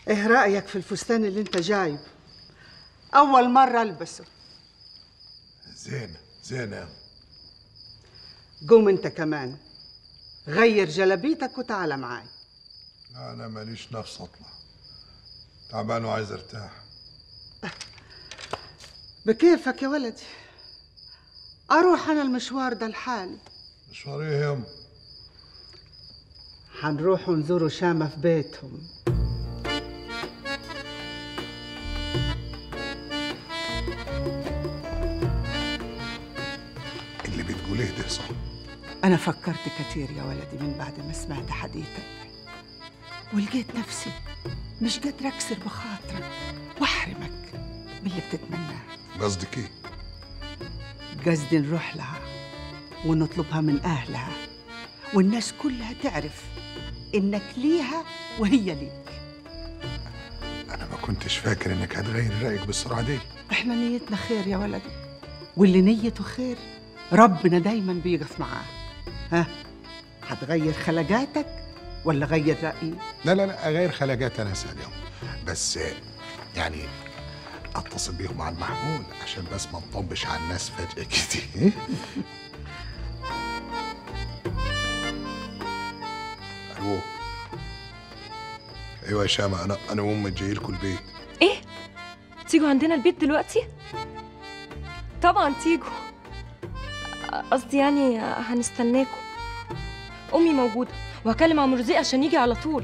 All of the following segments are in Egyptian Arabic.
ايه رأيك في الفستان اللي انت جايب أول مرة ألبسه زين زين يا قوم انت كمان غير جلبيتك وتعال معاي لا انا ماليش نفس اطلع تعبان وعايز ارتاح بكيفك يا ولدي أروح أنا المشوار ده لحالي مشوار ايه يا أم؟ حنروح نزوروا شامة في بيتهم اللي بتقوليه ده صح أنا فكرت كتير يا ولدي من بعد ما سمعت حديثك ولقيت نفسي مش قادرة أكسر بخاطرك وأحرمك باللي بتتمناه قصدك ايه قصدي نروح لها ونطلبها من أهلها والناس كلها تعرف إنك ليها وهي ليك انا ما كنتش فاكر انك هتغير رايك بالسرعه دي إحنا نيتنا خير يا ولدي واللي نيته خير ربنا دايما بيقف معاه ها هتغير خلقاتك ولا غير رأيي لا لا لا اغير خلاجات انا اسال يوم بس يعني اتصل بيهم على المحمول عشان بس ما نطبش على الناس فجاه كده الو ايوه يا شامة انا انا وامي جاي لكم البيت ايه تيجوا عندنا البيت دلوقتي طبعا تيجوا قصدي يعني هنستناكم امي موجوده وهكلم عم رزق عشان يجي على طول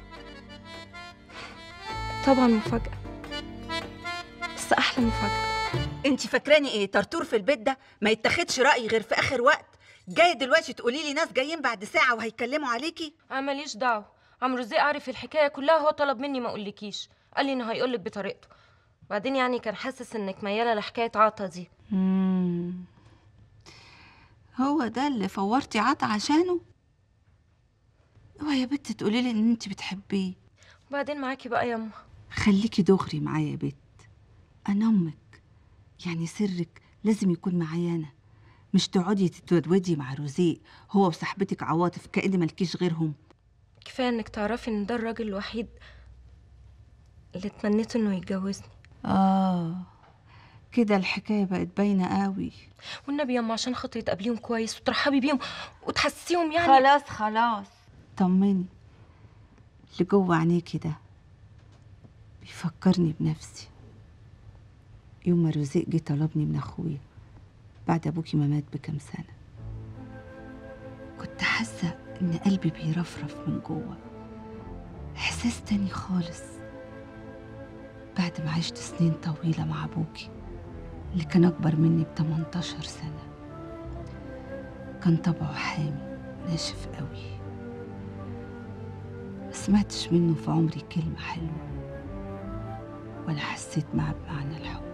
طبعا مفاجاه بس احلى مفاجاه انت فاكراني ايه طرطور في البيت ده ما يتاخدش راي غير في اخر وقت جايه دلوقتي تقولي لي ناس جايين بعد ساعه وهيتكلموا عليكي انا ماليش دعوه عم رزق عارف الحكايه كلها هو طلب مني ما اقولكيش قال لي انه هيقولك بطريقته بعدين يعني كان حاسس انك مياله لحكايه عطا دي مم. هو ده اللي فورتي عطا عشانه اوعي يا بت تقولي لي ان انت بتحبيه وبعدين معاكي بقى يما خليكي دغري معايا يا بت انا امك يعني سرك لازم يكون معايا انا مش تقعدي تتودودي مع روزيق هو وصاحبتك عواطف كأن مالكيش غيرهم كفايه انك تعرفي ان ده الراجل الوحيد اللي اتمنيت انه يتجوزني اه كده الحكايه بقت باينه قوي والنبي يما عشان خاطري تقابليهم كويس وترحبي بيهم وتحسيهم يعني خلاص خلاص طمني اللي جوه عينيكي ده بيفكرني بنفسي يوم ما رزق جه طلبني من اخويا بعد ابوكي ما مات بكام سنه كنت حاسه ان قلبي بيرفرف من جوه احساس تاني خالص بعد ما عشت سنين طويله مع ابوكي اللي كان اكبر مني ب 18 سنه كان طبعه حامي ناشف قوي ما سمعتش منه في عمري كلمه حلوه ولا حسيت معاه بمعنى الحب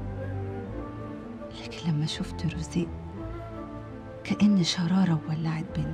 لكن لما شفت روزيق كأن شرارة ولعت بينا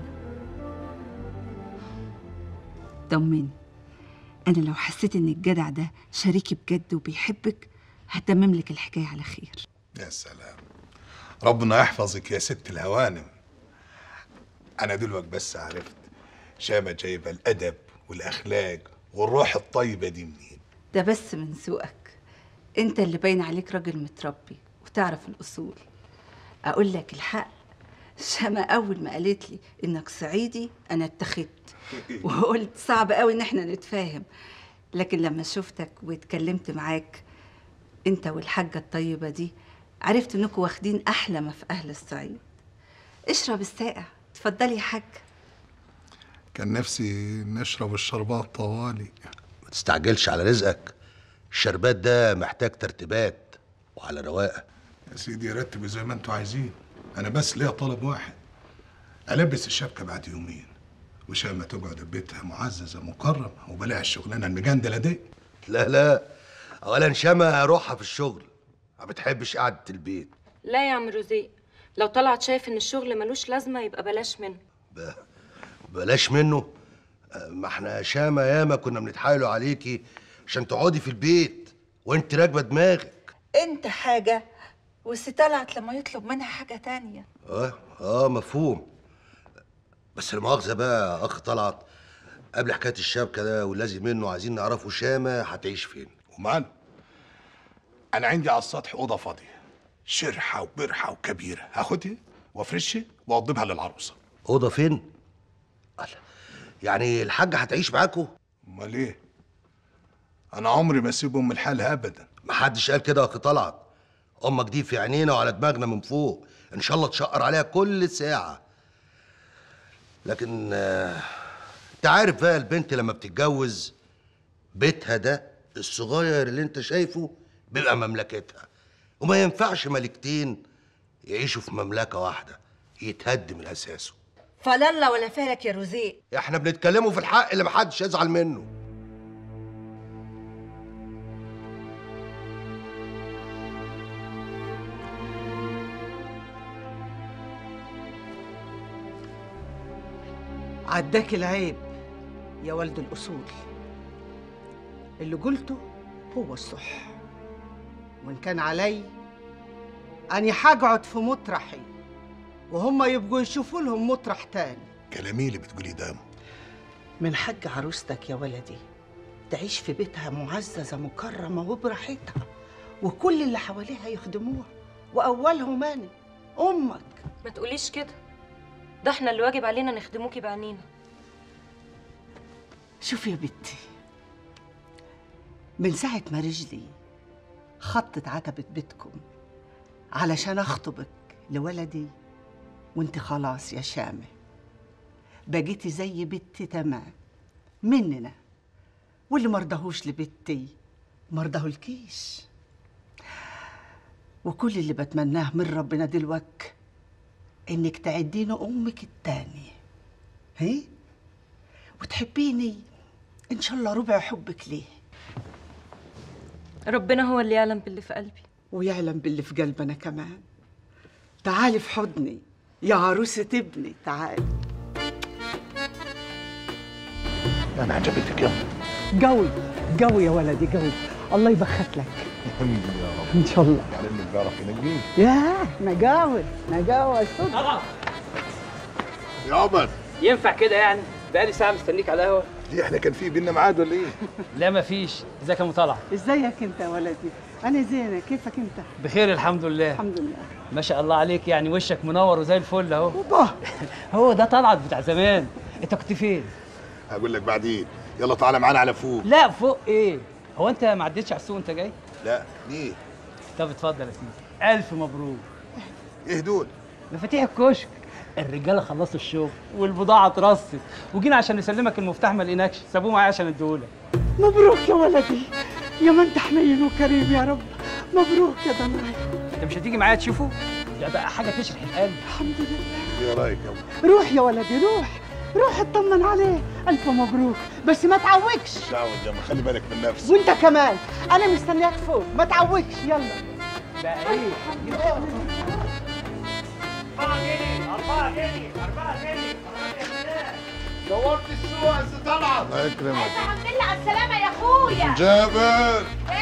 طمني أنا لو حسيت إن الجدع ده شريكي بجد وبيحبك هتمم لك الحكاية على خير يا سلام ربنا يحفظك يا ست الهوانم انا دلوقتي بس عرفت شامة جايبه الادب والاخلاق والروح الطيبه دي منين ده بس من سوقك انت اللي باين عليك راجل متربي وتعرف الاصول اقول لك الحق شما اول ما قالت لي انك صعيدي انا اتخذت وقلت صعب قوي ان احنا نتفاهم لكن لما شفتك واتكلمت معاك انت والحاجه الطيبه دي عرفت انكم واخدين احلى ما في اهل الصعيد اشرب الساقع اتفضلي يا حاج كان نفسي نشرب الشربات طوالي ما تستعجلش على رزقك الشربات ده محتاج ترتيبات وعلى رواقه يا سيدي رتبوا زي ما انتوا عايزين انا بس ليا طلب واحد البس الشبكه بعد يومين وشامة تقعد في بيتها معززه مكرمه وبلاها الشغلانه المجندله دي لا لا اولا شمع روحها في الشغل ما بتحبش قعده البيت لا يا عم رزيق لو طلعت شايف ان الشغل ملوش لازمه يبقى بلاش منه بلاش منه آه، ما احنا شامة ياما كنا بنتحايلوا عليكي عشان تقعدي في البيت وانت راكبه دماغك انت حاجه وسي طلعت لما يطلب منها حاجه تانية اه اه مفهوم بس المؤاخذه بقى يا اخ طلعت قبل حكايه الشبكه ده واللازم منه عايزين نعرفوا شامه هتعيش فين وماله انا عندي على السطح اوضه فاضيه شرحه وبرحه وكبيره هاخدها وافرشها واوضبها للعروسه اوضه فين الله. يعني الحاجه هتعيش معاكوا امال ايه انا عمري ما اسيب ام لحالها ابدا محدش قال كده يا اخي طلعت امك دي في عينينا وعلى دماغنا من فوق ان شاء الله تشقر عليها كل ساعه لكن آه، انت عارف بقى البنت لما بتتجوز بيتها ده الصغير اللي انت شايفه بيبقى مملكتها وما ينفعش ملكتين يعيشوا في مملكه واحده يتهد من اساسه فلالا ولا فالك يا روزيه احنا بنتكلموا في الحق اللي محدش يزعل منه عداك العيب يا ولد الأصول اللي قلته هو الصح وإن كان علي أني حقعد في مطرحي وهم يبقوا يشوفوا لهم مطرح تاني كلامي اللي بتقولي ده من حق عروستك يا ولدي تعيش في بيتها معززة مكرمة وبراحتها وكل اللي حواليها يخدموها وأولهم أنا أمك ما تقوليش كده ده احنا اللي واجب علينا نخدموكي بعينينا شوف يا بنتي من ساعة ما رجلي خطت عتبة بيتكم علشان أخطبك لولدي وانت خلاص يا شامة بقيتي زي بنتي تمام مننا واللي مرضهوش لبنتي مرضهولكيش وكل اللي بتمناه من ربنا دلوقتي انك تعديني امك التانية هي وتحبيني ان شاء الله ربع حبك ليه ربنا هو اللي يعلم باللي في قلبي ويعلم باللي في قلبنا كمان تعالي في حضني يا عروسة ابني تعالي انا عجبتك يا قوي قوي يا ولدي قوي الله يبخت لك الحمد لله يا رب ان شاء الله يعني اللي بيعرف ينجيه ياه نجاوي نجاوي صدق طبعا يا عمر ينفع كده يعني بقالي ساعه مستنيك على القهوه دي احنا كان في بينا ميعاد ولا ايه؟ لا مفيش ازيك يا مطلع ازيك انت يا ولدي انا زينه كيفك انت بخير الحمد لله الحمد لله ما شاء الله عليك يعني وشك منور وزي الفل اهو بابا هو ده طلعت بتاع زمان انت كنت فين هقول لك بعدين يلا تعالى معانا على فوق لا فوق ايه هو انت ما عدتش على السوق وانت جاي لا ليه؟ طب اتفضل يا سيدي الف مبروك ايه دول؟ مفاتيح الكشك الرجاله خلصوا الشغل والبضاعه اترصت وجينا عشان نسلمك المفتاح ما لقيناكش سابوه معايا عشان اديهولك مبروك يا ولدي يا ما انت حنين وكريم يا رب مبروك يا ضناي انت مش هتيجي معايا تشوفه ده بقى حاجه تشرح القلب الحمد لله ايه رايك يا ابو؟ روح يا ولدي روح روح اطمن عليه الف مبروك بس ما تعوجش تعود يا ما خلي بالك من نفسك وانت كمان انا مستنياك فوق ما تعوجش يلا بقى ايه الله يكرمك الحمد لله على السلامة يا اخويا جابر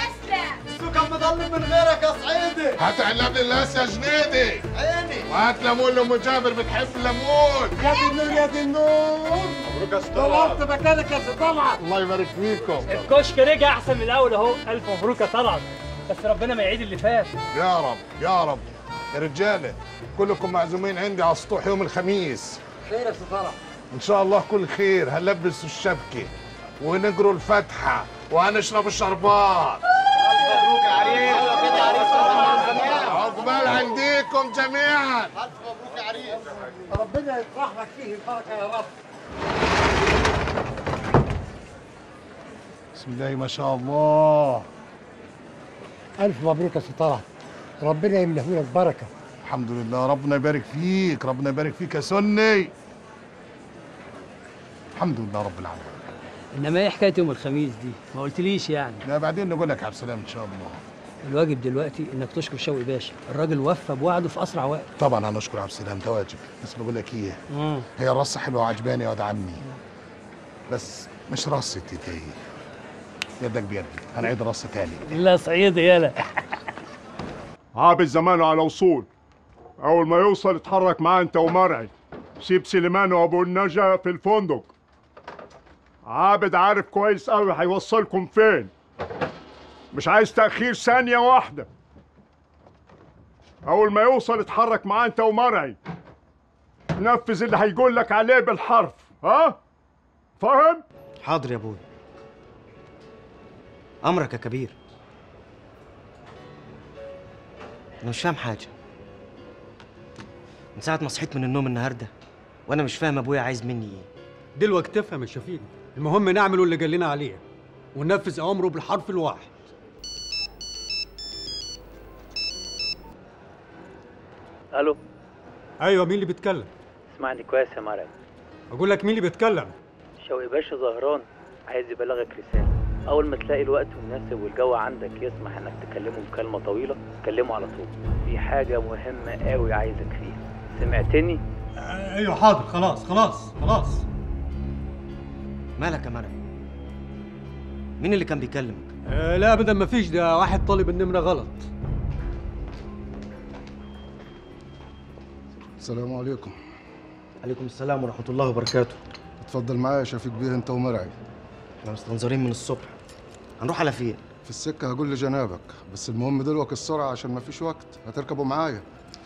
تسلم هتعلم لي الناس يا جنيدي عيني وهات ليمون لام جابر بتحب الليمون يا دي النور يا دي النور مبروك يا ستار طلعت مكانك يا طلعت الله يبارك فيكم الكشك رجع احسن من الاول اهو الف مبروك يا طلعت بس ربنا ما يعيد اللي فات يا رب يا رب يا رجاله كلكم معزومين عندي على السطوح يوم الخميس خير يا طلعت ان شاء الله كل خير هنلبس الشبكه ونقروا الفاتحه وهنشرب الشربات مبروك يا عريس عقبال عنديكم جميعا بسم الله ما شاء الله ألف مبروك يا سي طلعت ربنا يملاه لك بركة الحمد لله ربنا يبارك فيك ربنا يبارك فيك يا سني الحمد لله رب العالمين انما ايه حكايه يوم الخميس دي ما قلتليش يعني لا بعدين نقول لك عبد السلام ان شاء الله الواجب دلوقتي انك تشكر شوقي باشا الراجل وفى بوعده في اسرع وقت طبعا هنشكر عبد السلام ده واجب بس بقول لك ايه امم هي الرصه حلوه وعجباني يا واد عمي بس مش رصه ايدي يدك بيدي هنعيد رصه تاني لا صعيدي يالا عابد زمانه على وصول أول ما يوصل اتحرك معاه أنت ومرعي سيب سليمان وأبو النجا في الفندق عابد عارف كويس قوي هيوصلكم فين مش عايز تأخير ثانية واحدة أول ما يوصل اتحرك معاه أنت ومرعي نفذ اللي هيقول لك عليه بالحرف ها؟ فاهم؟ حاضر يا ابوي امرك يا كبير انا مش فاهم حاجه من ساعه ما صحيت من النوم النهارده وانا مش فاهم ابويا عايز مني ايه دلوقتي تفهم يا شفيق المهم نعمله اللي قال لنا عليه وننفذ اوامره بالحرف الواحد الو ايوه مين اللي بيتكلم اسمعني كويس يا مرعي اقول لك مين اللي بيتكلم شوقي باشا زهران عايز يبلغك رسالة أول ما تلاقي الوقت المناسب والجو عندك يسمح إنك تكلمه مكالمة طويلة كلمه على طول في حاجة مهمة قوي عايزك فيها سمعتني؟ ايوه حاضر خلاص خلاص خلاص مالك يا مرعي مين اللي كان بيكلمك آه لا ابدا ما فيش ده واحد طالب النمره غلط السلام عليكم عليكم السلام ورحمه الله وبركاته اتفضل معايا يا شفيق بيه انت ومرعي احنا مستنظرين من الصبح هنروح على فين في السكه هقول لجنابك بس المهم دلوقتي السرعه عشان ما فيش وقت هتركبوا معايا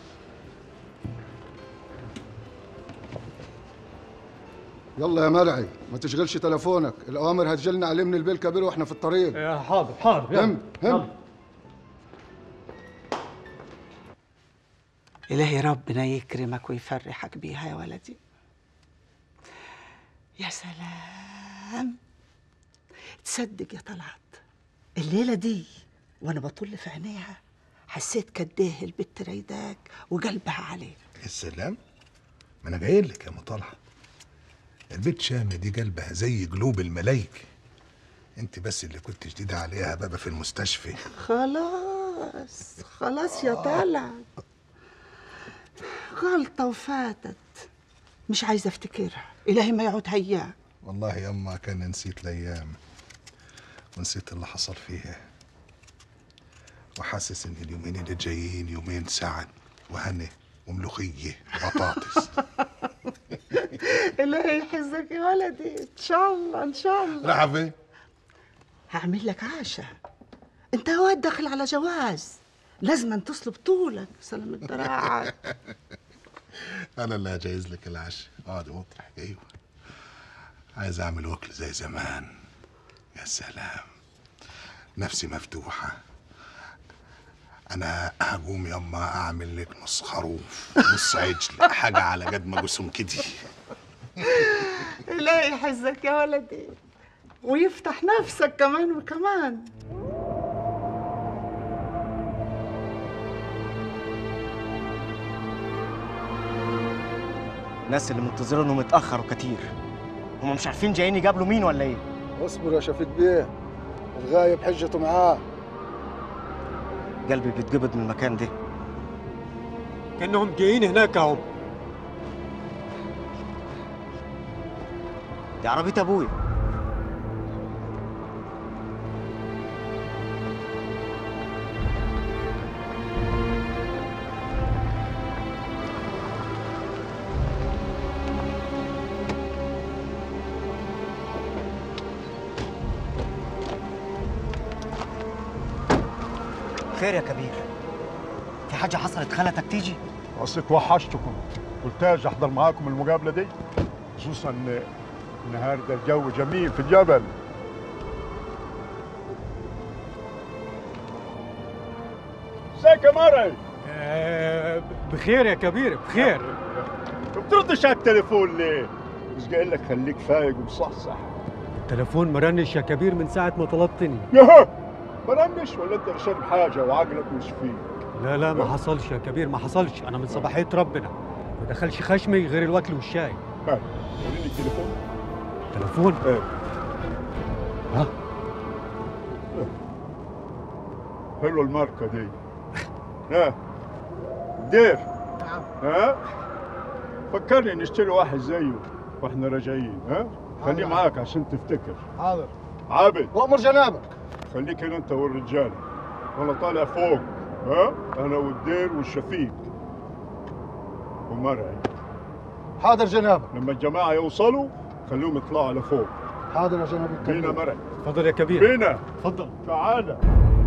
يلا يا مرعي ما تشغلش تليفونك الاوامر هتجيلنا عليه من البيل كبير واحنا في الطريق يا حاضر حاضر يلا، هم هم إلهي ربنا يكرمك ويفرحك بيها يا ولدي يا سلام تصدق يا طلعت الليلة دي وأنا بطل في عينيها حسيت قد إيه البت رايداك وقلبها عليك يا سلام ما انا جاي لك يا مطلع البيت شامة دي قلبها زي قلوب الملايكة انت بس اللي كنت جديدة عليها بابا في المستشفى خلاص خلاص يا طلعت غلطة وفاتت مش عايزة افتكرها إلهي ما يعود هيا والله يما كان نسيت الايام ونسيت اللي حصل فيها وحاسس ان اليومين اللي جايين يومين سعد وهنا وملوخية وبطاطس إلهي يحفظك يا ولدي إن شاء الله إن شاء الله راح فين؟ هعمل لك عشاء أنت واد داخل على جواز لازم تصلب طولك سلام الدراعة انا اللي هجهز لك العشاء اقعد مطرح ايوه عايز اعمل وكل زي زمان يا سلام نفسي مفتوحة انا هقوم يما اعمل لك نص خروف نص عجل حاجة على قد ما جسم كده إلهي يحفظك يا ولدي ويفتح نفسك كمان وكمان الناس اللي منتظرينهم اتاخروا كتير هم مش عارفين جايين يقابلوا مين ولا ايه اصبر يا شفيق بيه الغايب حجته معاه قلبي بيتقبض من المكان ده كانهم جايين هناك اهو دي عربيه ابويا خير يا كبير في حاجه حصلت خلتك تيجي اصل توحشتكم قلت اجي احضر معاكم المقابله دي خصوصا ان النهارده الجو جميل في الجبل ازيك يا مرعي آه بخير يا كبير بخير ما بتردش على التليفون ليه؟ مش قايل لك خليك فايق ومصحصح التليفون مرنش يا كبير من ساعة ما طلبتني ياهو مرنش ولا انت مش شارب حاجه وعقلك مش فيه لا لا ما حصلش يا كبير ما حصلش انا من صباحية ربنا ما دخلش خشمي غير الوكل والشاي ها وريني التليفون تليفون ايه ها حلوه الماركه دي ها دير ها فكرني نشتري واحد زيه واحنا راجعين ها خليه معاك عشان تفتكر حاضر عابد وامر جنابك خليك هنا انت والرجال وانا طالع فوق ها انا والدير والشفيق ومرعي حاضر جنابك لما الجماعه يوصلوا خليهم يطلعوا على فوق حاضر يا جناب الكبير بينا مرعي اتفضل يا كبير بينا اتفضل تعالى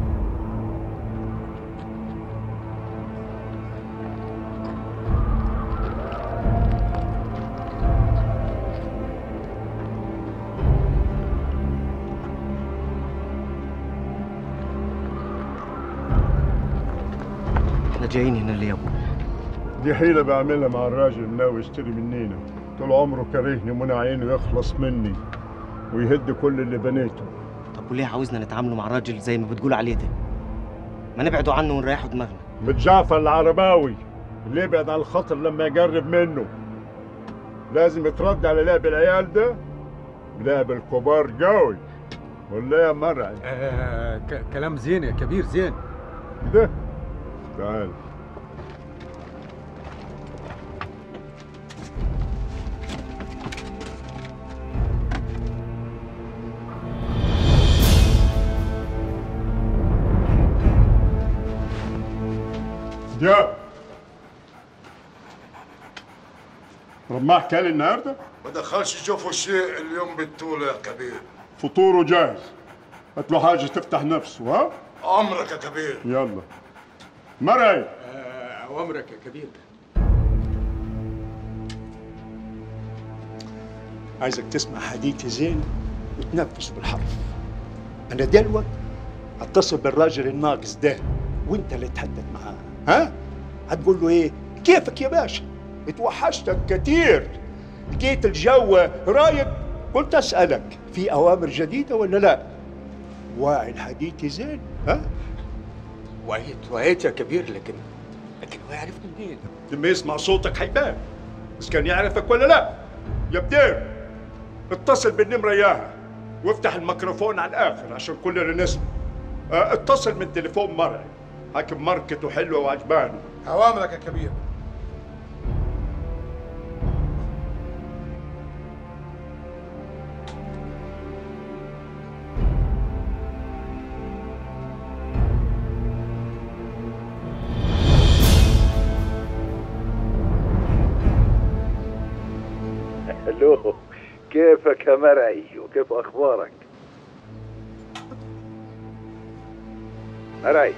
احنا جايين هنا ليه يا ابوي دي حيلة بعملها مع الراجل اللي ناوي يشتري منينا طول عمره كارهني ومنع عينه يخلص مني ويهد كل اللي بنيته طب وليه عاوزنا نتعاملوا مع الراجل زي ما بتقول عليه ده ما نبعدوا عنه ونريحوا دماغنا متجعفر العرباوي اللي يبعد عن الخطر لما يقرب منه لازم يترد على لعب العيال ده بلعب الكبار قوي ولا يا مرعي آه ك- كلام زين يا كبير زين ده تعال يا رماح كان النهارده ما دخلش يشوفوا شيء اليوم بالطول يا كبير فطوره جاهز هات له حاجه تفتح نفسه ها عمرك يا كبير يلا مرعي اوامرك يا كبير عايزك تسمع حديثي زين وتنفذ بالحرف انا دلوقتي هتصل بالراجل الناقص ده وانت اللي تحدد معاه ها هتقول له ايه كيفك يا باشا اتوحشتك كتير لقيت الجو رايق قلت اسالك في اوامر جديده ولا لا واعي الحديث زين ها وعيت وعيت يا كبير لكن لكن هو يعرفني منين لما يسمع صوتك هيبان بس كان يعرفك ولا لا يا بدير اتصل بالنمرة اياها وافتح الميكروفون على الاخر عشان كلنا نسمع اه، اتصل من تليفون مرعي حاكم ماركته حلوه وعجبانه اوامرك يا كبير الو كيفك يا مرعي وكيف اخبارك مرعي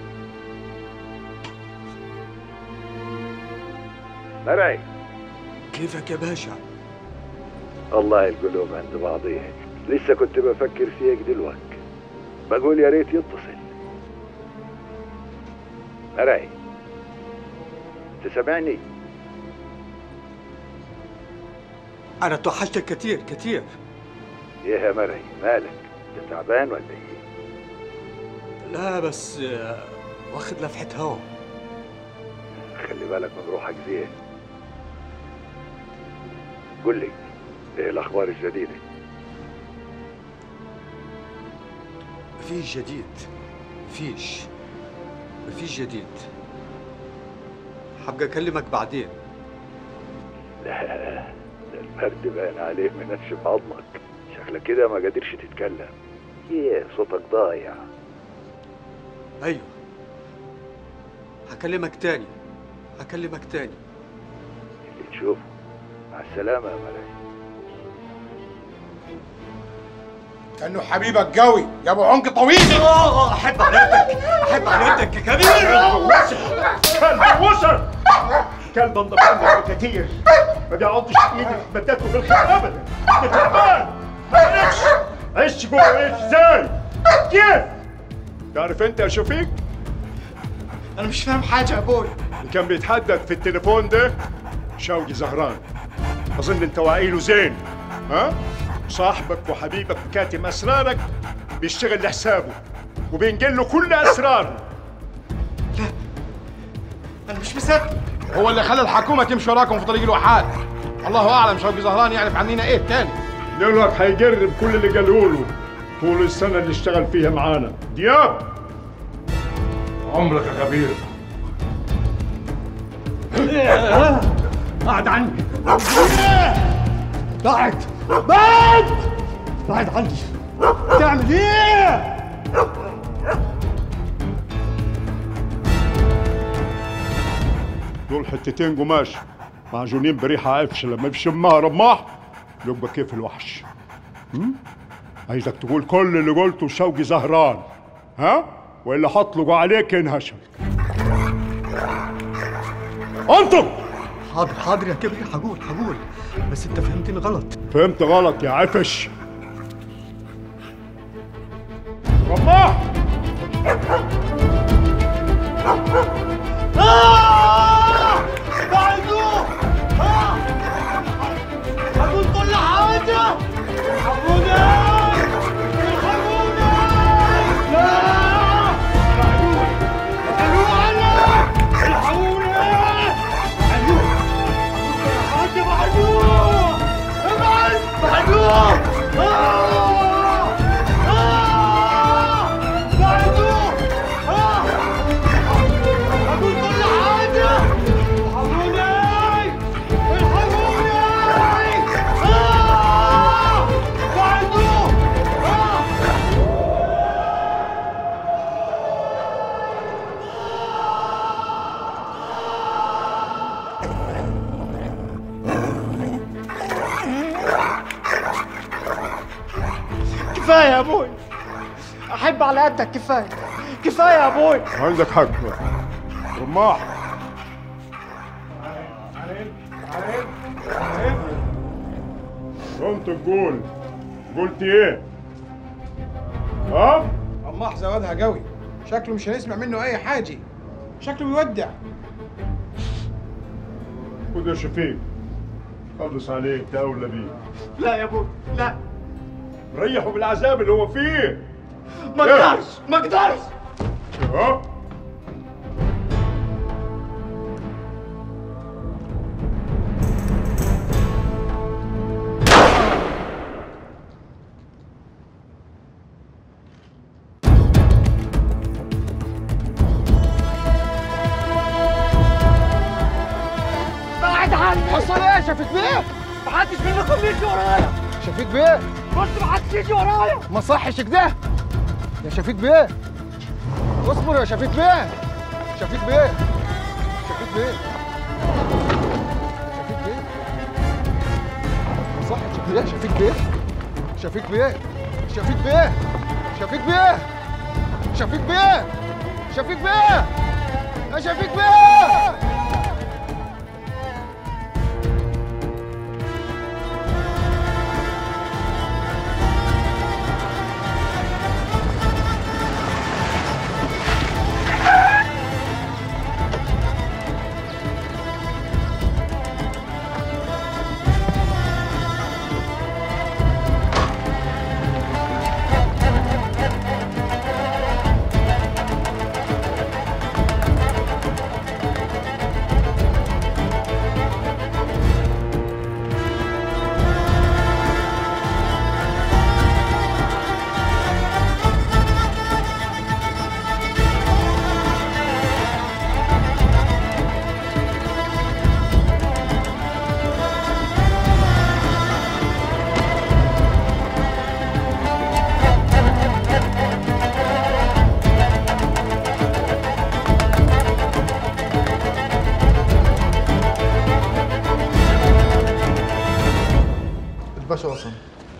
مرعي كيفك يا باشا الله القلوب عند بعضيها لسه كنت بفكر فيك دلوقتي بقول يا ريت يتصل مرعي تسمعني انا توحشتك كتير كتير ايه يا مرعي مالك انت تعبان ولا ايه لا بس اه، واخد لفحه هوا خلي بالك من روحك زين قل لي ايه الاخبار الجديده مفيش جديد مفيش مفيش جديد حابقى اكلمك بعدين لا ده البرد باين عليه منشف عظمك شكلك كده ما قادرش تتكلم ايه صوتك ضايع ايوه هكلمك تاني هكلمك تاني اللي تشوفه مع السلامه يا ملاك كانه حبيبك قوي يا ابو عنق طويل اه احب عليك احب عليك يا كبير كلب وسر كلب انضف منك كتير ما بيقعدش ايدي في بداته بالخير ابدا انت تعبان معلش عيش جوه ايش ازاي كيف تعرف انت يا شفيق انا مش فاهم حاجه يا ابوي اللي كان بيتحدث في التليفون ده شوقي زهران اظن انت واعيله زين ها صاحبك وحبيبك وكاتم اسرارك بيشتغل لحسابه وبينقل له كل اسراره انا مش مصدق هو اللي خلى الحكومه تمشي وراكم في طريق الواحات الله اعلم شوقي زهران يعرف عنينا ايه تاني دلوقتي هيجرب كل اللي قاله له طول السنه اللي اشتغل فيها معانا دياب عمرك يا كبير بعد عني بعد بعد بعد عني تعمل ايه دول حتتين قماش معجونين بريحه عفشه لما بيشمها رماح يبقى كيف الوحش هم؟ عايزك تقول كل اللي قلته شوقي زهران ها والا هطلقوا عليك ينهشك انطق حاضر حاضر يا كبير هقول هقول بس انت فهمتني غلط فهمت غلط يا عفش رماح بعدوه هقول كل حاجة الحقوني الحقوني لا قتلوه أنا الحقوني بعدوه حاجة بعدوه ابعد بعدوه آه! آه! بعدوه آه! هقول كل حاجة الحقوني الحقوني آه! بعدوه آه! كفاية يا ابوي احب على قدك كفاية كفاية يا ابوي عندك حق رماح كنت تقول قلت ايه ها رماح زودها قوي شكله مش هنسمع منه اي حاجه شكله بيودع خد يا شفيق خلص عليك ده اولى بيه لا يا ابوي لا ريحه بالعذاب اللي هو فيه ما اقدرش ما اقدرش ها بعد عني حصل ايه شفيق بيه محدش منكم يجي ورايا شفيق بيه قلت محدش يجي ورايا ما صحش كده يا شفيق بيه اصبر يا شفيق بيه شفيق بيه شفيق بيه شفيق بيه ما صحش كده شفيق بيه شفيق بيه شفيق بيه شفيق بيه شفيق بيه شفيق بيه يا شفيق بيه الباشا وصل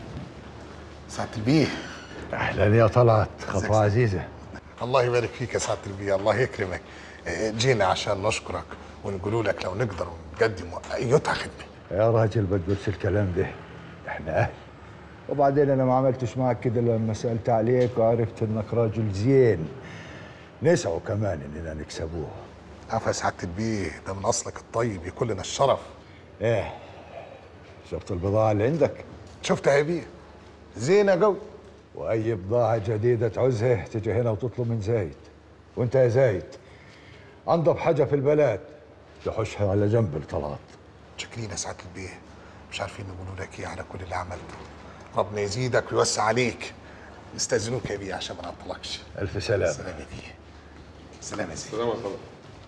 سعادة البيه اهلا يا طلعت خطوه عزيزه الله يبارك فيك يا سعادة البيه الله يكرمك آه، جينا عشان نشكرك ونقول لك لو نقدر نقدم ايتها خدمه يا راجل ما تقولش الكلام ده احنا اهل وبعدين انا ما عملتش معك كده لما سالت عليك وعرفت انك راجل زين نسعوا كمان اننا نكسبوه عفا يا سعادة البيه ده من اصلك الطيب يكون لنا الشرف ايه شفت البضاعه اللي عندك شفتها يا بيه زينه قوي واي بضاعه جديده تعوزها تجي هنا وتطلب من زايد وانت يا زايد انضف حاجه في البلد تحشها على جنب الطلعت شاكرين يا سعادة البيه مش عارفين نقولوا لك ايه على كل اللي عملته ربنا يزيدك ويوسع عليك نستاذنوك يا بيه عشان ما نعطلكش الف سلامه سلام يا بيه سلام يا زين سلام يا طلعت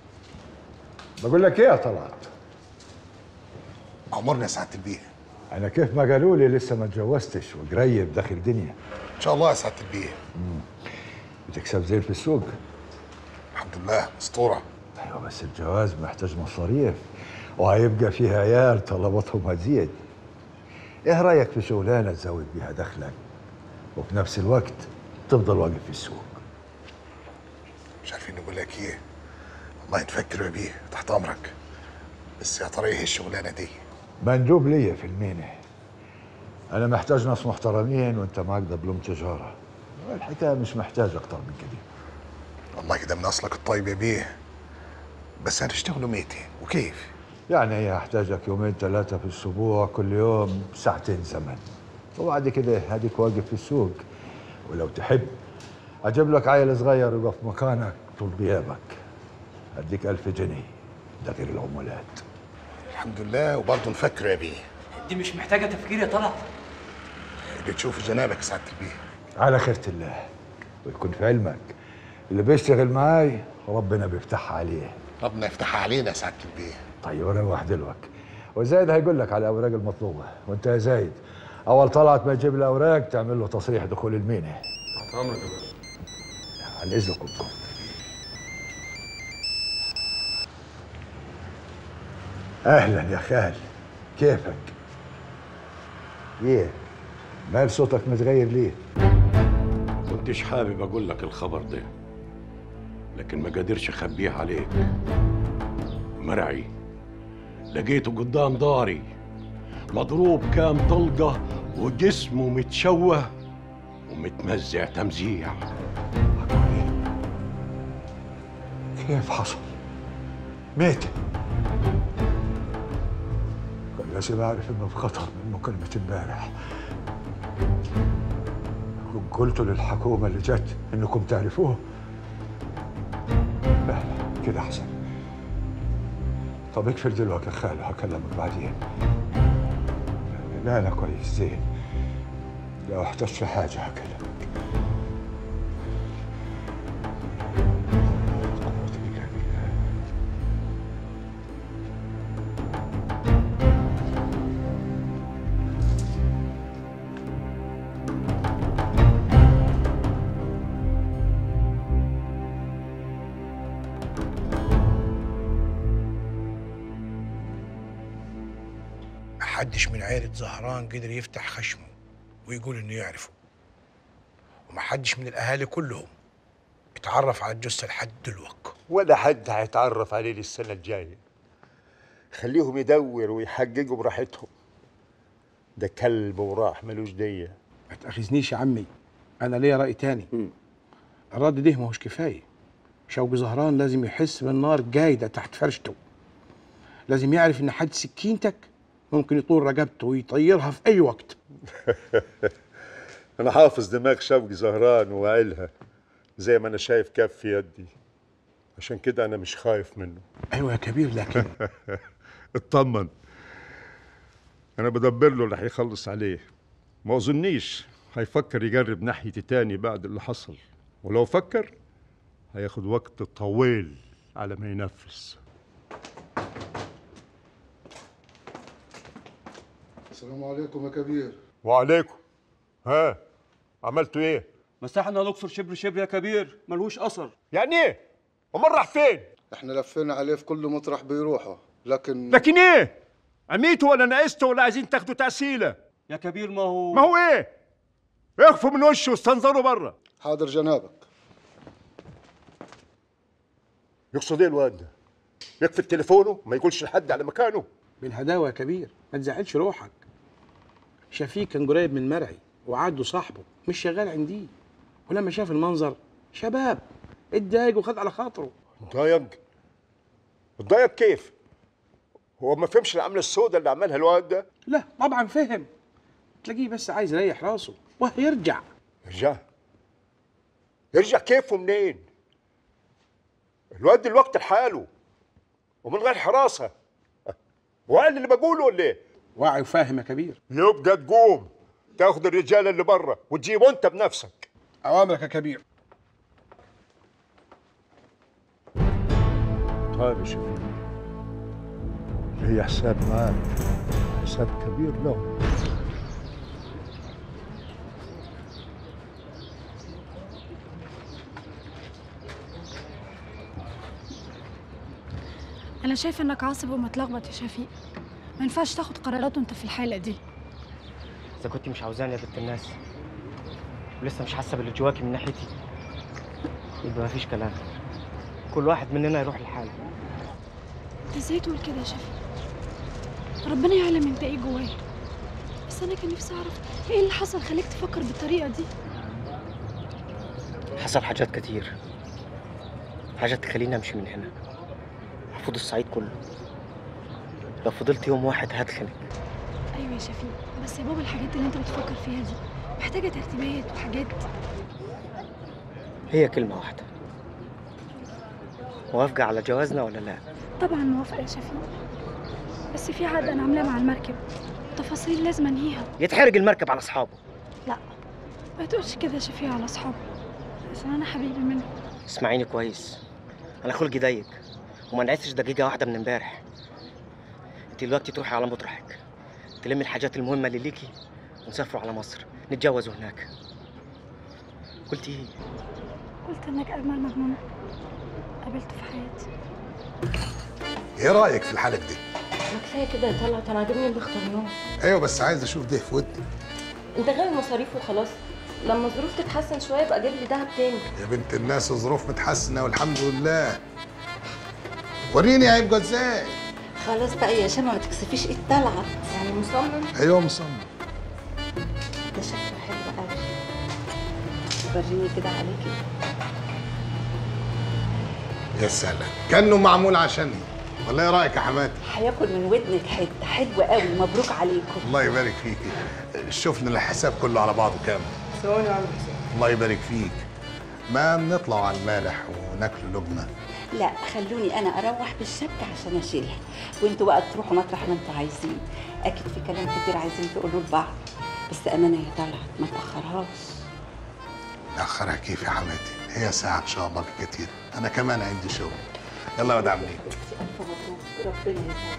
بقول لك ايه يا طلعت امرنا يا سعادة البيه انا كيف ما قالوا لي لسه ما اتجوزتش وقريب داخل دنيا ان شاء الله يا سعادة البيه بتكسب زين في السوق الحمد لله اسطوره ايوه بس الجواز محتاج مصاريف وهيبقى فيه عيال طلباتهم هتزيد ايه رايك في شغلانه تزود بيها دخلك وفي نفس الوقت تفضل واقف في السوق مش عارفين نقول لك ايه والله نفكر بيه تحت امرك بس يا ترى ايه الشغلانه دي مندوب ليا في المينة انا محتاج ناس محترمين وانت معاك دبلوم تجاره الحكايه مش محتاج اكتر من كده والله ده من اصلك الطيب يا بيه بس هنشتغلوا ميتي وكيف يعني هي هحتاجك يومين ثلاثة في الأسبوع كل يوم ساعتين زمن وبعد كده هديك واقف في السوق ولو تحب أجيب لك عيل صغير يقف مكانك طول غيابك أديك ألف جنيه ده غير العمولات الحمد لله وبرضه نفكر يا بيه دي مش محتاجه تفكير يا طلعت اللي تشوف جنابك يا سعاده البيه على خيرة الله ويكون في علمك اللي بيشتغل معاي ربنا بيفتحها عليه ربنا يفتحها علينا يا سعاده البيه طيب روح دلوقتي وزايد هيقول لك على الاوراق المطلوبه وانت يا زايد اول طلعت ما يجيب الاوراق تعمل له تصريح دخول المينا تحت امرك يا باشا عن اذنكم اهلا يا خال كيفك ايه مال صوتك متغير ليه كنتش حابب اقول لك الخبر ده لكن ما قادرش اخبيه عليك مرعي لقيته قدام داري مضروب كام طلقة وجسمه متشوه ومتمزع تمزيع كيف حصل ميت كان لازم اعرف انه في خطر من مكالمه امبارح قلت للحكومه اللي جت انكم تعرفوه لا لا كده احسن طب اقفل دلوقتي يا خالو هكلمك بعدين لا لا كويس زين لو احتجت حاجه هكلمك محدش من عيلة زهران قدر يفتح خشمه ويقول انه يعرفه ومحدش من الاهالي كلهم اتعرف على الجثة لحد دلوقتي ولا حد هيتعرف عليه السنة الجاية خليهم يدوروا ويحققوا براحتهم ده كلب وراح ملوش دية ما تاخذنيش يا عمي انا ليا راي تاني الرد ده ما هوش كفايه شوقي زهران لازم يحس بالنار جايده تحت فرشته لازم يعرف ان حد سكينتك ممكن يطول رقبته ويطيرها في اي وقت أنا حافظ دماغ شوقي زهران وعيلها زي ما أنا شايف كف في يدي عشان كده أنا مش خايف منه ايوه يا كبير لكن اطمن انا بدبر له اللي هيخلص عليه ما اظنيش هيفكر يجرب ناحيتي تاني بعد اللي حصل ولو فكر هياخد وقت طويل على ما ينفذ السلام عليكم يا كبير وعليكم ها عملتوا ايه مسحنا الاقصر شبر شبر يا كبير ملهوش اثر يعني ايه امال راح فين احنا لفينا عليه في كل مطرح بيروحه لكن لكن ايه عميتوا ولا نقستوا ولا عايزين تاخدوا تأسيلة يا كبير ما هو ما هو ايه اخفوا من وشه واستنظروا بره حاضر جنابك يقصد ايه الواد ده يقفل تليفونه ما يقولش لحد على مكانه بالهداوه يا كبير ما تزعلش روحك شفيق كان قريب من مرعي وعاده صاحبه مش شغال عندي ولما شاف المنظر شباب اتضايق وخد على خاطره اتضايق اتضايق كيف هو ما فهمش العملة السوداء اللي عملها الواد ده لا طبعا فهم تلاقيه بس عايز يريح راسه وهيرجع يرجع يرجع كيف ومنين الواد دلوقتي لحاله ومن غير حراسة وقال اللي بقوله ولا ايه واعي وفاهم يا كبير يبقى تقوم تاخد الرجال اللي بره وتجيبه انت بنفسك اوامرك يا كبير طيب يا شفيق هي حساب معاك حساب كبير له أنا شايفة إنك عاصب ومتلخبط يا شفيق ما ينفعش تاخد قرارات وأنت في الحالة دي اذا كنت مش عاوزاني يا بنت الناس ولسه مش حاسه باللي جواكي من ناحيتي يبقى مفيش كلام كل واحد مننا يروح لحاله انت ازاي تقول كده يا شفيق ربنا يعلم انت ايه جوايا بس انا كان نفسي اعرف ايه اللي حصل خليك تفكر بالطريقه دي حصل حاجات كتير حاجات تخليني امشي من هنا هفوض الصعيد كله لو فضلت يوم واحد هتخنق ايوه يا شفيق بس يا بابا الحاجات اللي انت بتفكر فيها دي محتاجه ترتيبات وحاجات هي كلمه واحده موافقه على جوازنا ولا لا طبعا موافقه يا شفيق بس في عقد انا عاملاه مع المركب تفاصيل لازم انهيها يتحرق المركب على اصحابه لا ما تقولش كده يا شفيق على اصحابي بس انا حبيبي منه اسمعيني كويس انا خلقي ضيق وما نعستش دقيقه واحده من امبارح انت دلوقتي تروحي على مطرحك تلمي الحاجات المهمه اللي ليكي ونسافروا على مصر نتجوزوا هناك قلتي ايه قلت انك اجمل مجنون قابلته في حياتي ايه رايك في الحلقه دي ما كفايه كده يا طلعت انا عاجبني اللي اخترناه ايوه بس عايز اشوف ده في ودني انت غاوي مصاريف وخلاص لما الظروف تتحسن شويه يبقى جيب لي دهب تاني يا بنت الناس الظروف متحسنه والحمد لله وريني هيبقى ازاي خلاص بقى يا شمع ما تكسفيش ايد طلعت يعني مصمم ايوه مصمم ده شكله حلو قوي وريني كده عليكي يا سلام كانه معمول عشاني ولا ايه رايك يا حماتي هياكل من ودنك حته حلوه قوي مبروك عليكم الله يبارك فيكي شفنا الحساب كله على بعضه كام ثواني يا عم حسين الله يبارك فيك ما نطلع على المالح وناكل لقمه لا خلوني انا اروح بالشبكه عشان اشيلها وانتوا بقى تروحوا مطرح ما انتوا عايزين اكيد في كلام كتير عايزين تقولوا لبعض بس امانه يا طلعت ما تاخرهاش نأخرها كيف يا حماتي هي ساعة إن شاء الله كتير أنا كمان عندي شغل يلا يا وداع منين الف مبروك ربنا يسعدك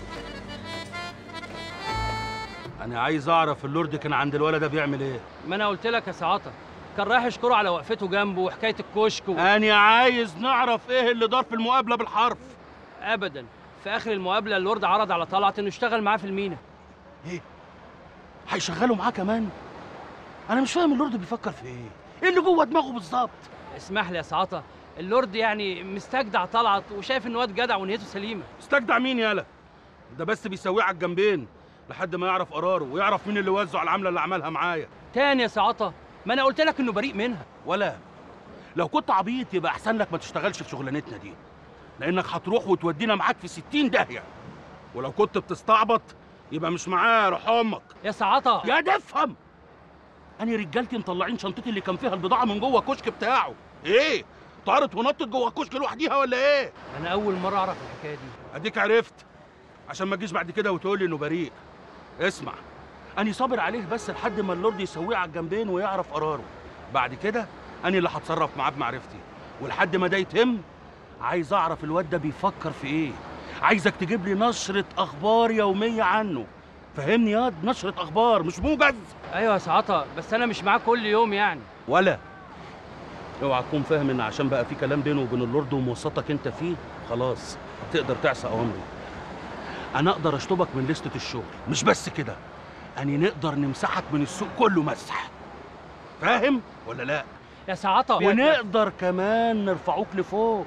انا عايز اعرف اللورد كان عند الولد ده بيعمل ايه ما انا قلت لك يا سعاطه كان رايح يشكره على وقفته جنبه وحكايه الكشك و... انا عايز نعرف ايه اللي دار في المقابله بالحرف ابدا في اخر المقابله اللورد عرض على طلعت انه يشتغل معاه في المينا ايه هيشغلوا معاه كمان انا مش فاهم اللورد بيفكر في ايه ايه اللي جوه دماغه بالظبط اسمح لي يا سعاطه اللورد يعني مستجدع طلعت وشايف ان واد جدع ونيته سليمه استجدع مين يالا ده بس بيسويه على الجنبين لحد ما يعرف قراره ويعرف مين اللي وزع العمله اللي عملها معايا تاني يا سعاطه ما انا قلت لك انه بريء منها ولا لو كنت عبيط يبقى احسن لك ما تشتغلش في شغلانتنا دي لانك هتروح وتودينا معاك في 60 داهيه ولو كنت بتستعبط يبقى مش معاه روح امك يا سعاطه يا ده افهم انا رجالتي مطلعين شنطتي اللي كان فيها البضاعه من جوه الكشك بتاعه ايه طارت ونطت جوه الكشك لوحديها ولا ايه انا اول مره اعرف الحكايه دي اديك عرفت عشان ما تجيش بعد كده وتقول لي انه بريء اسمع اني صابر عليه بس لحد ما اللورد يسويه على الجنبين ويعرف قراره بعد كده انا اللي هتصرف معاه بمعرفتي ولحد ما ده يتم عايز اعرف الواد ده بيفكر في ايه عايزك تجيب لي نشرة اخبار يومية عنه فهمني ياض نشرة اخبار مش موجز ايوه يا سعاطه بس انا مش معاه كل يوم يعني ولا اوعى تكون فاهم ان عشان بقى في كلام بينه وبين اللورد وموسطك انت فيه خلاص تقدر تعصى اوامري انا اقدر اشطبك من لستة الشغل مش بس كده اني نقدر نمسحك من السوق كله مسح فاهم ولا لا يا سعاطه ونقدر كمان نرفعوك لفوق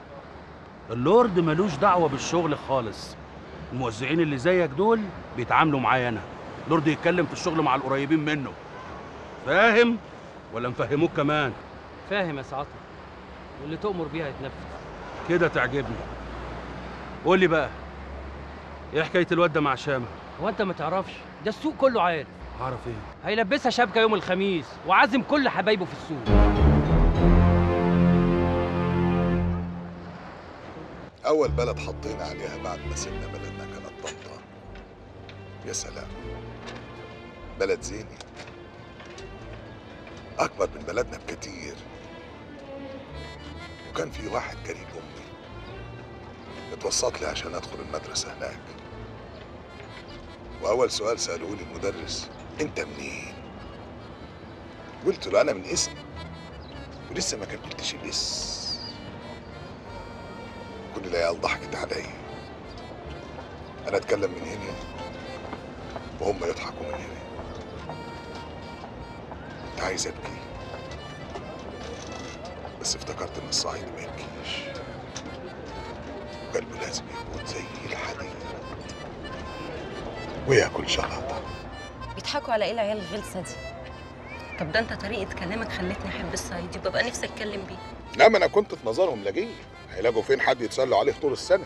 اللورد ملوش دعوه بالشغل خالص الموزعين اللي زيك دول بيتعاملوا معايا انا اللورد يتكلم في الشغل مع القريبين منه فاهم ولا مفهموك كمان فاهم يا سعاطه واللي تؤمر بيها يتنفذ كده تعجبني قول لي بقى ايه حكايه الواد ده مع شامه هو انت ما تعرفش ده السوق كله عارف اعرف ايه هيلبسها شبكه يوم الخميس وعازم كل حبايبه في السوق أول بلد حطينا عليها بعد ما سيبنا بلدنا كانت طنطا يا سلام بلد زيني أكبر من بلدنا بكتير وكان في واحد قريب أمي اتوسط لي عشان أدخل المدرسة هناك وأول سؤال سألوه لي المدرس أنت منين؟ قلت له أنا من اسم ولسه ما كملتش الاسم كل العيال ضحكت علي انا اتكلم من هنا وهم يضحكوا من هنا كنت عايز ابكي بس افتكرت ان الصعيدي ما يبكيش قلبه لازم يكون زي الحديد وياكل شلاطه بيضحكوا على ايه العيال الغلسه دي طب ده انت طريقه كلامك خلتني احب الصعيدي وببقى نفسي اتكلم بيه لا ما انا كنت في نظرهم لاجيه هيلاقوا فين حد يتسلوا عليه طول السنه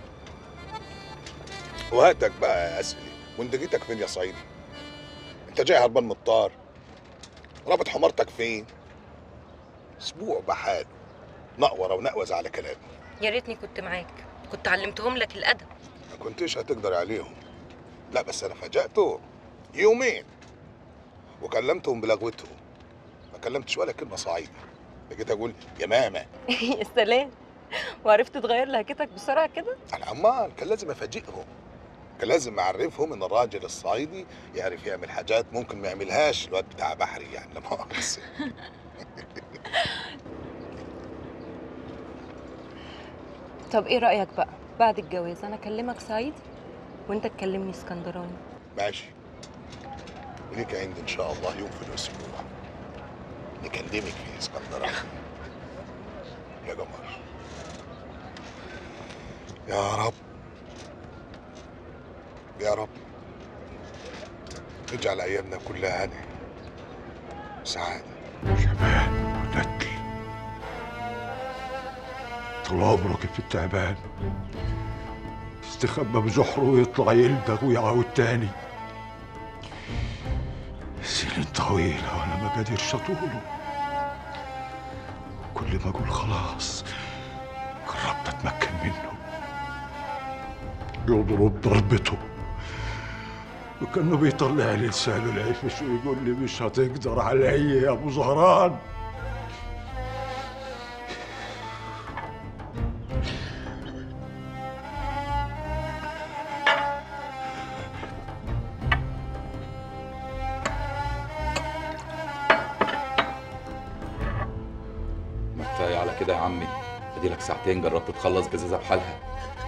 وهاتك بقى يا اسئلي وانت جيتك فين يا صعيدي انت جاي هربان من الطار رابط حمارتك فين اسبوع بحاله نقوره ونقوز على كلامي يا ريتني كنت معاك كنت علمتهم لك الادب ما كنتش هتقدر عليهم لا بس انا فاجأتهم يومين وكلمتهم بلغوتهم ما كلمتش ولا كلمه صعيدي بقيت اقول يا ماما يا سلام وعرفت تغير لهجتك بسرعه كده انا امال كان لازم افاجئهم كان لازم اعرفهم ان الراجل الصعيدي يعرف يعمل حاجات ممكن ما يعملهاش الواد بتاع بحري يعني لا مؤاخذه طب ايه رايك بقى بعد الجواز انا اكلمك صعيدي وانت تكلمني اسكندراني ماشي وليك عندي ان شاء الله يوم في الاسبوع نكلمك في اسكندريه يا قمر يا رب يا رب اجعل ايامنا كلها هنا سعاده ونتل طول عمرك في التعبان تستخبى بجحره ويطلع يلدغ ويعاود تاني سنين طويلة وأنا ما قادرش أطوله كل ما أقول خلاص قربت أتمكن منه يضرب ضربته وكانه بيطلع لي لسانه العفش ويقول لي مش هتقدر عليا يا ابو زهران ما كفايه على كده يا عمي ادي لك ساعتين جربت تخلص جزازه بحالها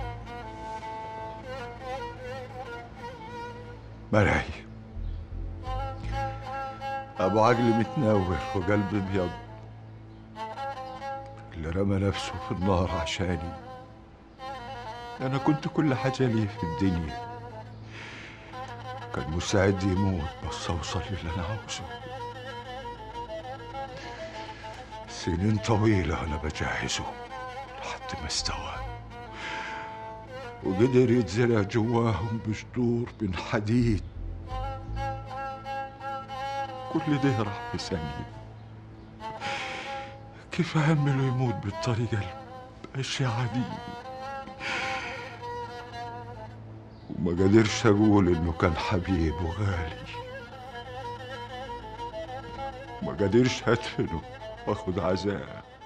مرعي ابو عجل متنور وقلب ابيض اللي رمى نفسه في النار عشاني انا كنت كل حاجه ليه في الدنيا كان مستعد يموت بس اوصل للي انا عاوزه سنين طويله انا بجهزه لحد ما استوى وقدر يتزرع جواهم بجذور من حديد كل ده راح بثانية كيف أهمله يموت بالطريقة البشعة دي وما قدرش أقول إنه كان حبيب وغالي ما قدرش أدفنه وآخد عزاء